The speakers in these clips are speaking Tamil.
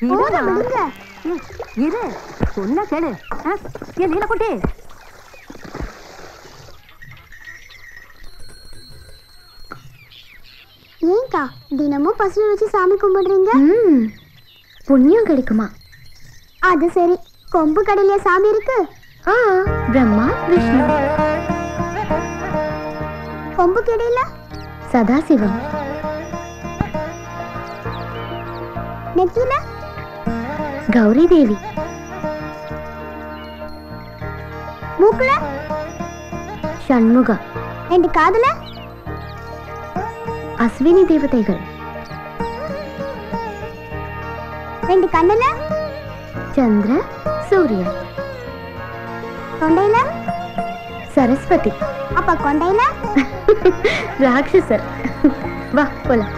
போதும், இருடா. விடுங்க. இ- இரு சொன்ன கேளு ஆ? ஏ நீலக்குட்டி ஏன்க்கா தினமும் பசுவை வச்சு சாமி கும்பிடுறீங்க ம் புண்ணியம் கிடைக்குமா அது சரி கொம்பு கடையில சாமி இருக்கு ஆ பிரம்மா விஷ்ணு கொம்பு கடையில சதாசிவம் நெத்தியில கௌரி தேவி மூக்குல சண்முகா ரெண்டு காதுல அஸ்வினி தேவதைகள் ரெண்டு கண்ணுல சந்திர சூரியன் தொண்டையில சரஸ்வதி அப்ப கொண்டையில ராட்சசர் வா போலாம்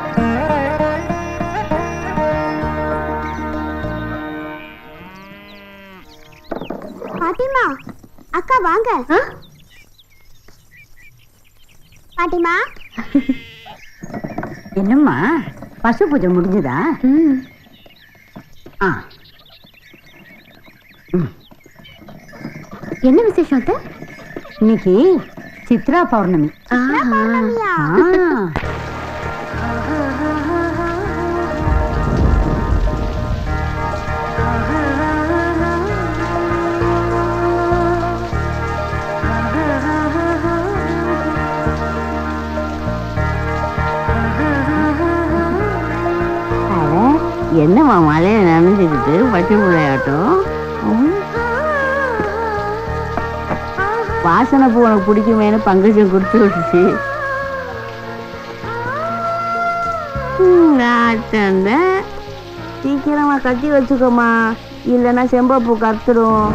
பாட்டிமா அக்கா வாங்க ஆ? பாட்டிமா என்னம்மா பசு பூஜை முடிஞ்சுதா ம் ஆ என்ன விசேஷம் அத்தை இன்னைக்கு சித்ரா பௌர்ணமி ஆஹா. பௌர்ணமியா? ஆ. அட, என்னம்மா மழையை நனைஞ்சுக்கிட்டு பச்சை விளையாட்டம் வாசனை பூ உனக்கு பிடிக்குமேனு பங்கஜம் கொடுத்து விட்டுச்சு நாட்டந்த சீக்கிரமா கட்டி வச்சுக்கோமா இல்லைன்னா செம்பப்பூ கத்துரும்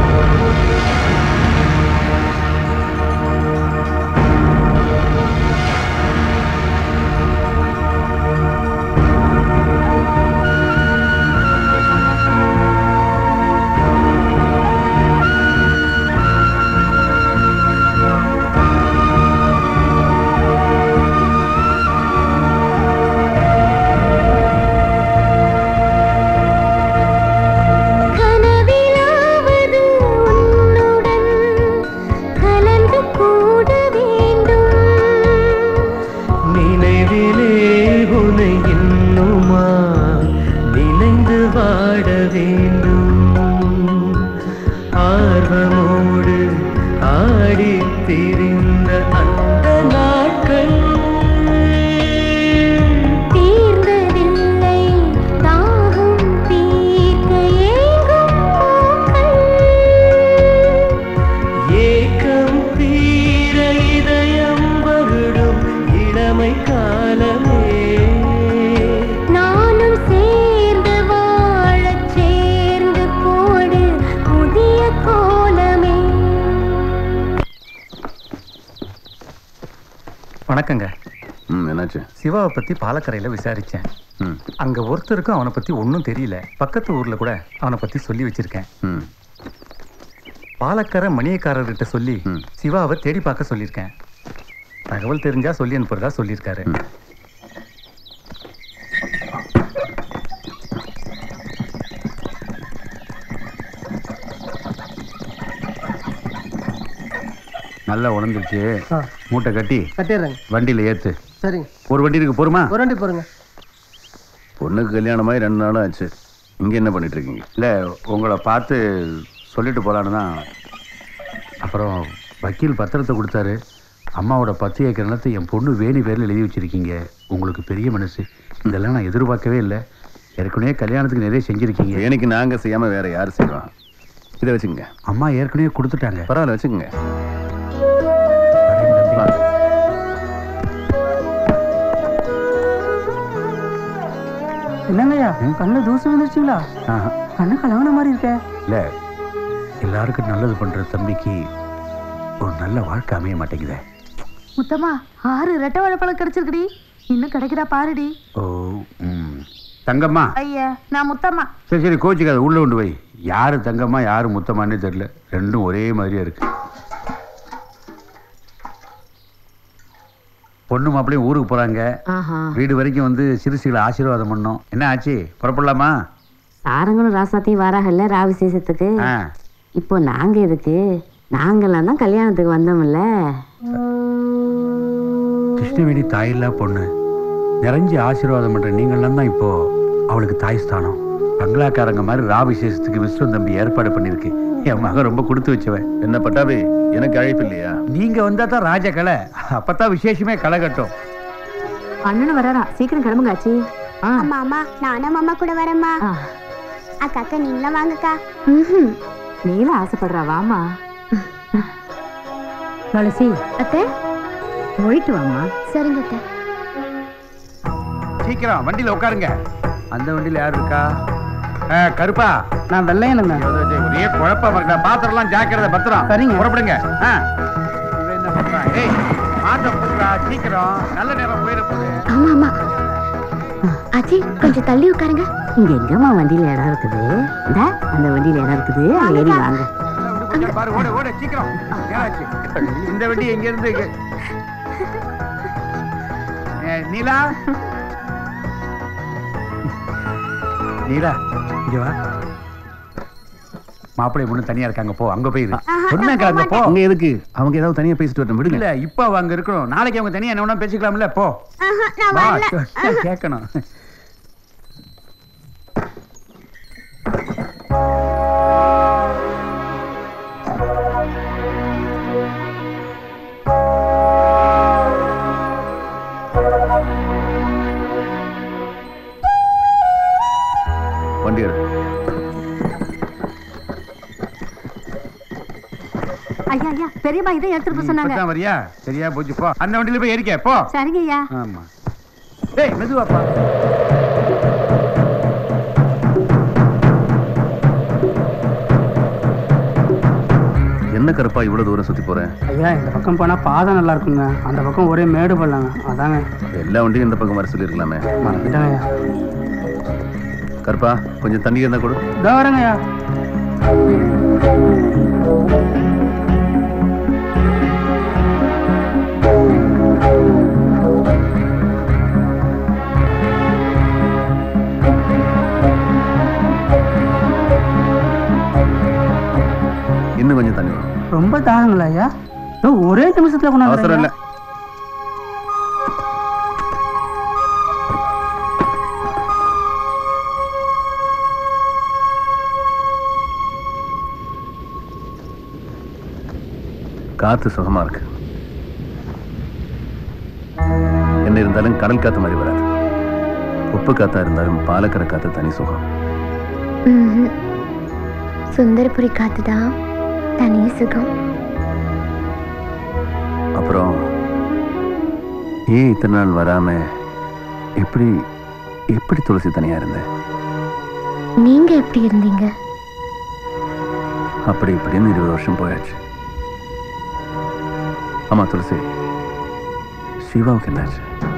கனவிலாவது உன்னுடன் கலந்து கூட வேண்டும் நினைவிலே உனை இன்னுமா நினைந்து வாட வேண்டும் ஆர்வமோடு ஆடித் திரிந்த அந்த நாட்கள் தீர்ந்ததில்லை தாகம் தீர்க்க ஏங்கும் பூக்கள் ஏக்கம் தீர இதயம் வருடும் இளமை காலமே நானும் சேர்ந்து வாழச் சேர்ந்து போடு புதிய கோலமே வணக்கங்க ம் என்னாச்சு சிவாவை பத்தி பாலக்கரையில விசாரிச்சேன் ம் அங்க ஒருத்தருக்கும் அவனை பத்தி ஒன்றும் தெரியல பக்கத்து ஊர்ல கூட அவனை பத்தி சொல்லி வச்சிருக்கேன் ம் பாலக்கரை மணியக்காரர்கிட்ட சொல்லி ம். சிவாவை தேடி பார்க்க சொல்லியிருக்கேன் தகவல் தெரிஞ்சா சொல்லி அனுப்புறதா சொல்லியிருக்காரு ம். நல்லா உணர்ந்துருச்சு மூட்டை கட்டி கட்டிடுறேங்க வண்டியில் ஏத்து சரிங்க ஒரு வண்டி இருக்கு போருமா ஒரு வண்டி போகிறேங்க பொண்ணுக்கு கல்யாணமாகி ரெண்டு நாளும் ஆச்சு இங்கே என்ன பண்ணிட்டு இருக்கீங்க இல்லை உங்களை பார்த்து சொல்லிட்டு போகலான்னு தான் அப்புறம் வக்கீல் பத்திரத்தை கொடுத்தாரு அம்மாவோட பத்து ஏக்கர் நிலத்தை என் பொண்ணு வேணி பேரில் எழுதி வச்சிருக்கீங்க உங்களுக்கு பெரிய மனசு இதெல்லாம் நான் எதிர்பார்க்கவே இல்லை ஏற்கனவே கல்யாணத்துக்கு நிறைய செஞ்சுருக்கீங்க எனக்கு நாங்க செய்யாம வேற யார் செய்வோம் இதை வச்சுக்கோங்க அம்மா ஏற்கனவே கொடுத்துட்டாங்க பரவாயில்ல வச்சுக்கோங்க வாங்க. என்னங்கய்யா கண்ணில் தூசு வந்துருச்சுங்களா ஆஹா. கண்ணு கலங்கின மாதிரி இருக்கே இல்லை எல்லாருக்கும் நல்லது பண்ணுற தம்பிக்கு ஒரு நல்ல வாழ்க்கை அமைய மாட்டேங்குதே முத்தம்மா ஆறு ரெட்டை வாழைப்பழம் கிடைச்சிருக்குடி இன்னும் கிடைக்குதா பாருடி ஓ ம் தங்கம்மா ஐயா நான் முத்தம்மா சரி சரி கோச்சிக்காத உள்ள கொண்டு வை யாரு தங்கம்மா யாரு முத்தம்மானே தெரியல ரெண்டும் ஒரே மாதிரியா இருக்கு பொண்ணு மாப்பிள்ளையும் ஊருக்கு போறாங்க ஆஹா வீடு வரைக்கும் வந்து சிறுசிகளை ஆசீர்வாதம் பண்ணோம் என்ன ஆச்சு புறப்படலாமா சாரங்களும் ராசாத்தையும் வராகல்ல ரா விசேஷத்துக்கு ஆ இப்போ நாங்க எதுக்கு நாங்கெல்லாம் தான் கல்யாணத்துக்கு வந்தோம்ல கிருஷ்ணவேணி தாயில்லா பொண்ணு நிறைஞ்சு ஆசீர்வாதம் பண்ற நீங்களாம் தான் இப்போ அவளுக்கு தாய் ஸ்தானம் பங்களாக்காரங்க மாதிரி ரா விசேஷத்துக்கு விஸ்வம் தம்பி ஏற்பாடு பண்ணிருக்கு என் மகன் ரொம்ப கொடுத்து வச்சவன் என்ன பட்டாபி எனக்கு அழைப்பு இல்லையா நீங்க வந்தா தான் ராஜகலை அப்பதான் விசேஷமே களை கட்டும் அண்ணனும் வராரா சீக்கிரம் கிளம்புங்க ஆச்சி ஆ அம்மா அம்மா நானும் அம்மா கூட வரேம்மா ஆ. அக்கா அக்கா நீங்களும் வாங்கக்கா ம்ஹும். நீல ஆசைப்படுறா வாமா துளசி அத்தை போயிட்டு வாமா சரிங்க அத்தை சீக்கிரம் வண்டியில உட்காருங்க அந்த வண்டியில யார் இருக்கா ஆ, கருப்பா நான் வெள்ளையனுங்க ஐயோ, இது ஒரே குழப்பமா இருக்கா பாத்திரம்லாம் ஜாக்கிரதை பத்திரம் சரிங்க. புறப்படுங்க ஆ. இவன் என்ன பண்றான்? ஏய் மாத்த போடுறா சீக்கிரம் நல்ல நேரம் போயிட போகுது ஆமா ஆமா ஆச்சி கொஞ்சம் தள்ளி உட்காருங்க இங்க எங்கம்மா வண்டியில இடம் இருக்குது இந்தா அந்த வண்டியில இடம் இருக்குது அது ஏறி வாங்க எல்லாம் விட்டு போச்சா பாரு ஓடு ஓடு சீக்கிரம் நேராச்சு இந்த வண்டி எங்க இருந்து இங்க- ஏ, நீலா நீலா இங்க வா மாப்பிள்ளை பொண்ணு தனியா இருக்காங்க போ அங்க போயிரு சொன்னாங்க அங்க போ அங்க எதுக்கு அவங்க ஏதாவது தனியா பேசிட்டு வரட்டும் விடுங்க இல்ல இப்ப அவ அங்க இருக்கணும் நாளைக்கு அவங்க தனியா என்ன வேணா பேசிக்கலாம்ல போ ஆஹா, நான் வா வரல சொ- கேட்கணும் வண்டி எடு ஐயா ஐயா பெரியம்மா இதை எடுத்துட்டு போக சொன்னாங்க இப்பதான் வரியா சரியா போச்சு போ அந்த வண்டியில போய் ஏறிக்க போ சரிங்க ஐயா ஆமா டேய் மெதுவாப்பா என்ன கருப்பா இவ்வளவு தூரம் சுத்தி போறேன் ஐயா இந்த பக்கம் போனா பாதை நல்லா இருக்குங்க அந்த பக்கம் ஒரே மேடு பள்ளங்க அதாங்க எல்லா வண்டியும் இந்த பக்கம் வர சொல்லிருக்கலாமே மறந்துட்டேங்க ஐயா கருப்பா கொஞ்சம் தண்ணி இருந்தா கொடு இதோ வரேங்க ஐயா இன்னும் கொஞ்சம் தண்ணி வரும் ரொம்ப தாகங்களா ஐயா இதோ ஒரே நிமிஷத்துல அவசரம் இல்ல கொண்டாந்து காத்து சுகமா இருக்கு என்ன இருந்தாலும் கடல் காத்து மாதிரி வராது உப்பு காத்தா இருந்தாலும் பாலக்கரை காத்து தனி சுகம் ம்ஹும். சுந்தரபுரி காத்து தான் தனி சுகம் அப்புறம் ஏன் இத்தனை நாள் வராம எப்படி எப்படி துளசி தனியா இருந்தேன் நீங்க எப்படி இருந்தீங்க அப்படி இப்படின்னு இருபது வருஷம் போயாச்சு ஆமா துளசி சிவாவுக்கு என்னாச்சு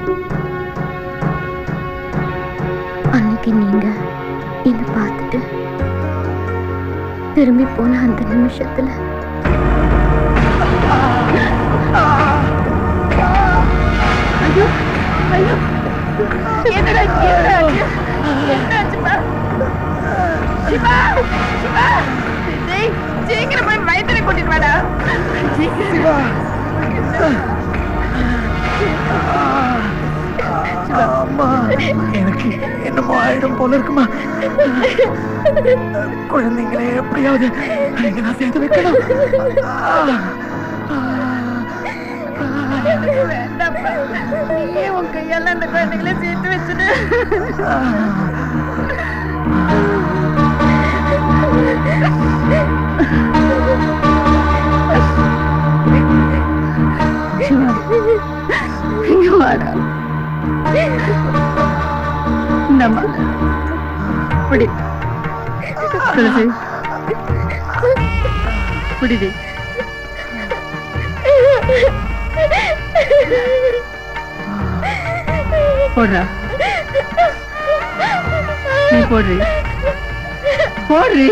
அன்னைக்கு நீங்க என்ன பார்த்துட்டு திரும்பி போன அந்த நிமிஷத்துல எனக்கு என்னமோ ஆயிடும் போல இருக்குமா குழந்தைங்களை எப்படியாவது இங்க நான் சேர்த்து வைக்கணும் போடுறா நீ போடுறி போடுறி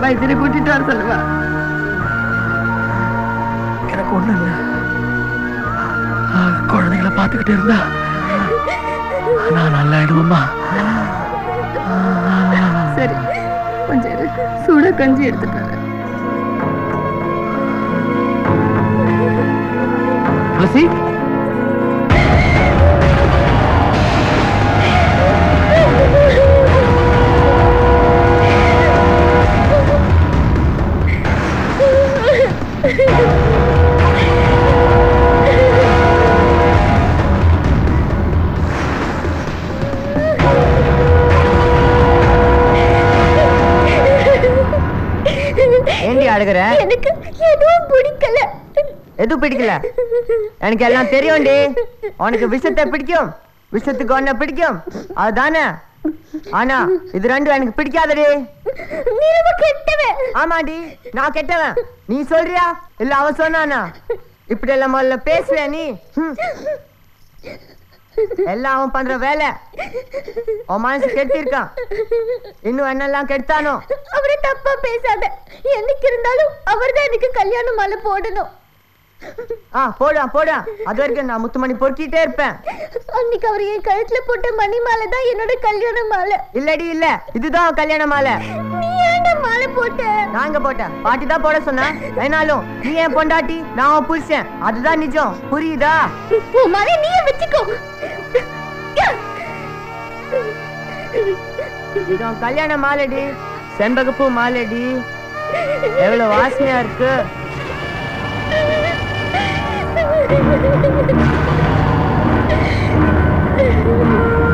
வைத்தியரை கூட்டிட்டு வர சொல்லுவா எனக்கு ஒண்ணு இல்ல ஆ, குழந்தைகளை பார்த்துக்கிட்டு இருந்தா நான் நல்லா ஆயிடுவோம்மா சரி கொஞ்சம் இரு. சூட கஞ்சி எடுத்துட்டு வரேன் துளசி ஏண்டி அழுகுற எனக்கு எதுவும் பிடிக்கல எது பிடிக்கல எனக்கு எல்லாம் தெரியும்டி உனக்கு விஷத்தை பிடிக்கும் விஷத்துக்கு ஒன்ன பிடிக்கும் அதுதானே ஆனா இது ரெண்டும் எனக்கு பிடிக்காதடி நீ ரொம்ப கெட்டவன் ஆமாடி நான் கெட்டவன் நீ சொல்றியா இல்ல அவன் சொன்னானா இப்படி எல்லாம் முதல்ல பேசுவே நீ ஹம். எல்லாம் அவன் பண்ற வேலை உன் மனசு கெட்டிருக்கான் இன்னும் என்னெல்லாம் கெடுத்தானோ அவரை தப்பா பேசாத என்னைக்கு இருந்தாலும் அவர்தான் எனக்கு கல்யாண மாலை போடணும் ஆ போடா போடா அது வரைக்கும் நான் முத்துமணி பொறுக்கிட்டே இருப்பேன் அன்னைக்கு அவர் என் கழுத்துல போட்ட மணி மாலை தான் என்னோட கல்யாண மாலை இல்லடி இல்ல இதுதான் கல்யாண மாலை நீ ஏன்டா மாலை போட்ட நான் எங்க போட்டேன் பாட்டி தான் போட சொன்னா என்னாலும் நீ என் பொண்டாட்டி நான் உன் புருஷன் அதுதான் நிஜம் புரியுதா உன் மாலை நீயே வச்சுக்கோ இதான் கல்யாண மாலைடி செண்பகப்பூ மாலைடி எவ்வளவு வாசனையா இருக்கு Thank you.